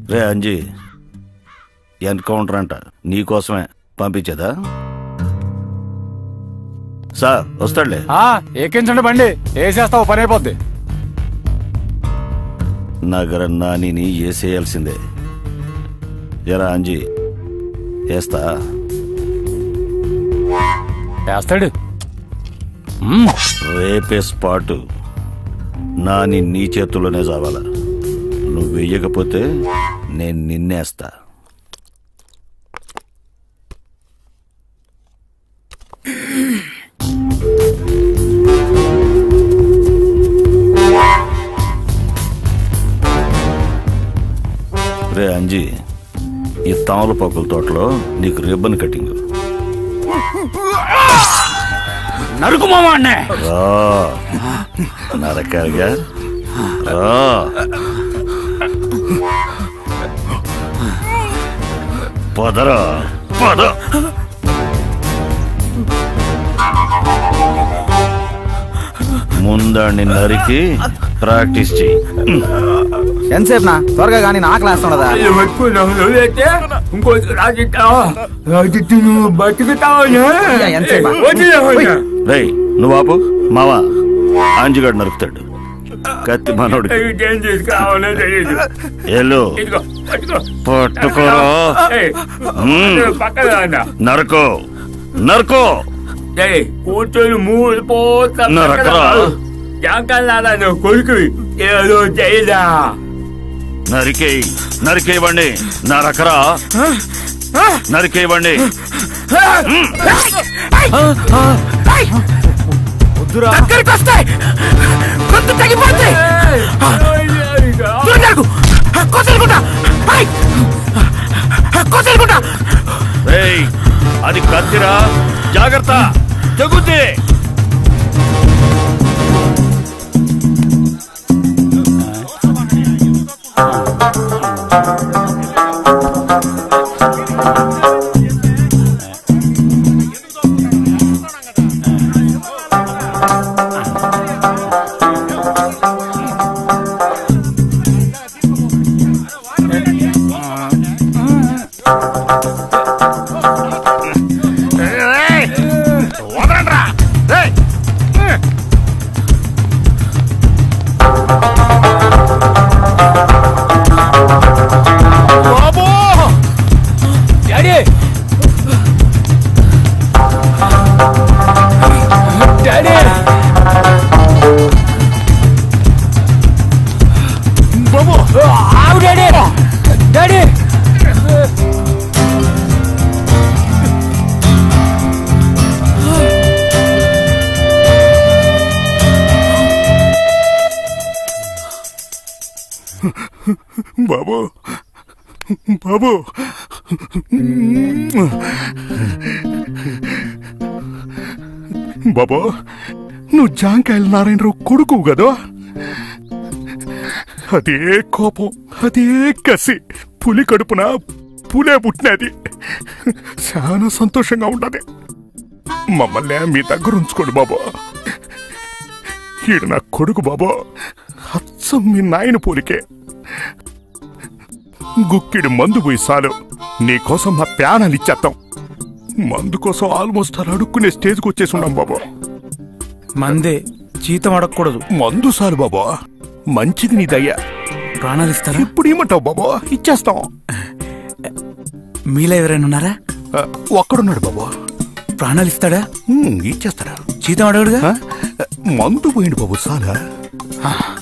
రే Anji encounter అంట నీకోసమే పంపించేదా sir వస్తాడులే ఆ, ఎక్కించండి బండి వేసేస్తావు పని అయిపోద్ది నగర నానిని వేసేయాల్సిందే ఎరా అంజీ వేస్తా వేస్తాడు రేపే స్పాటు నాని నీ చేతుల్లోనే చావాల నువ్వు వెయ్యకపోతే నేను నిన్నేస్తా రే అంజీ ఈ తామలపాకుల తోటలో నీకు రిబ్బన్ కటింగ్ నరుకు మామ అన్నే రా నరకాలిగా రా పదరా పద ముందాన్ని నరికి ప్రాక్టీస్ చెయ్యి ఎంతసేపు నా త్వరగా కానీ నాకు లేస్తుండదా రేయ్ నువ్వు ఆపు మావా ఆంజిగాడు నరుకుతాడు కత్తి మనోడు ఎల్లు పట్టుకోరా మ్మ్. నరకో నరకో కూర్చొని మూడు పోతా నరకరా జాంకల్లారా నువ్వు కొడుకు ఏదో చేయదా నరికేయ్ నరికేయవండి నరకరా నరికేయవండి దగ్గరికి వస్తే గొంతు తగ్గిపోతే దూరం జరుగు కోసలుకుంటా కోసలుకుంటా రేయ్ అది కత్తిరా జాగ్రత్త జగుద్ది వదలండ్రా రేయ్ బాబు డాడీ డాడీ బాబు ఆవు డాడీ డాడీ బాబు బాబు బాబు నువ్వు జాంకాయల నారాయణరావు కొడుకు కదా అదే కోపం అదే కసి పులి కడుపున పులే పుట్టినది చాలా సంతోషంగా ఉండదు మమ్మల్ని మీ దగ్గర ఉంచుకోండి బాబు ఈడు నా కొడుకు బాబు అచ్చం మీ నాయన పోలికే గుక్కిడి మందు పోయి చాలు నీకోసం మా ప్యానాలు ఇచ్చేస్తాం మందు కోసం ఆల్మోస్ట్ అలా అడుక్కునే స్టేజ్కి వచ్చేసి ఉన్నాం బాబా మందే జీతం అడగకూడదు మందు చాలు బాబా మంచిది నీ దయ్యా ప్రాణాలు ఇస్తారా ఇప్పుడు ఏమంటావు బాబా ఇచ్చేస్తాం మీలో ఎవరైనా ఉన్నారా ఆ, ఒక్కడున్నాడు బాబా ప్రాణాలు ఇస్తాడా ఉమ్, ఇచ్చేస్తారా జీతం అడగడుగా ఆ? మందు పోయిండు బాబు చాలా